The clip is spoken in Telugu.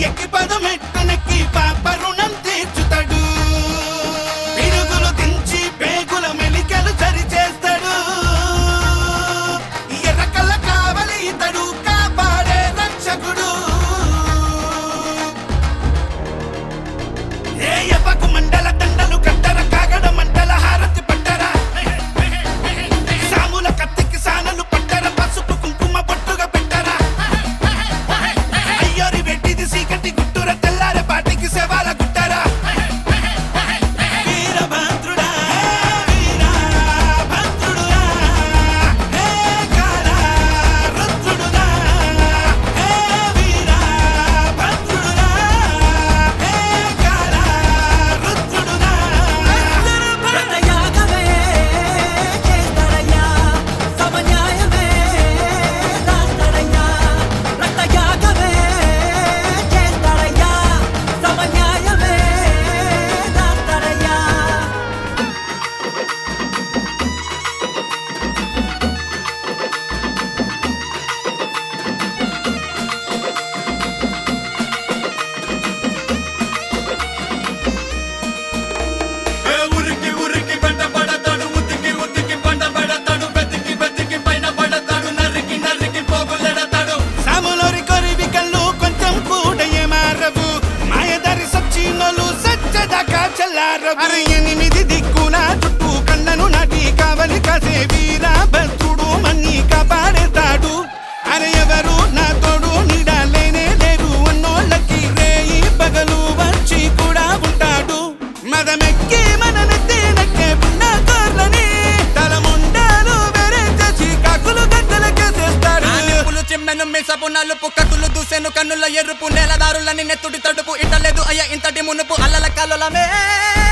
ఎక్కి పదమెట్టనెక్కి పాప రుణం తీర్చుతాడు పిడుగులు దించి పేగుల మెలికలు సరి చేస్తాడు ఎర్రకల్ల కావలి ఇతడు కాపాడే రక్షకుడు ఏ ఎవ్వకు మండల దండలు కట్టర కాగడ మంటల హారతి పట్టర సాముల కత్తికి సానలు పట్టర పసుపు కుంకుమ పొట్టుగా పెట్టరా అయ్యోరి వెట్టిది సీకటి గుట్టుర తెల్లారే పాటికి శవాల గుట్టరా వీరభద్రుడా వీరభద్రుడురా హే కాళా రుద్రుడురా హే వీరభద్రుడురా హే కాళా రుద్రుడురా రక్తయాగమే చేస్తారయ్యా సమన్యాయమే రాస్తారయ్యా రక్తయాగమే చేస్తారయ్యా సమన్యాయమే రాస్తారయ్యా ఏ ఉరికి ఉరికి వెంట పడతాడు ఉతికి ఉతికి పంట పడతాడు బతికి బతికి పైన పడతాడు నరికి నరికి పోగులెడతాడు సాములోరి కొరివి కళ్ళు కొంచెం కూడా ఏమారవు మాయదారి సచ్చినోలు సచ్చదాకా చల్లారవు అరే ఎనిమిది దిక్కుల చుట్టూ కళ్ళను నాటి కావలి కాసే వీరా భద్రుడు మన్ని కాపాడేస్తాడు అరే ఎవరు నా తోడు నీడలేనే లేరు అన్నోళ్ళకి రేయి పగలు వచ్చి కూడా ఉంటాడు మదమెక్కి మన నెత్తి నక్కే పుణ్యకారులని తల ముండాలు వేరే చేసి కాకులు గంటలకేసేస్తాడు నా నిప్పులు చిమ్మెను మిసపు నలుపు కత్తులు దూసెను కన్నుల ఎరుపు నేలదారులని నెత్తుడి తడుపు ఇట్టలేదు అయ్య ఇంతటి మునుపు అల్లల కల్లులమే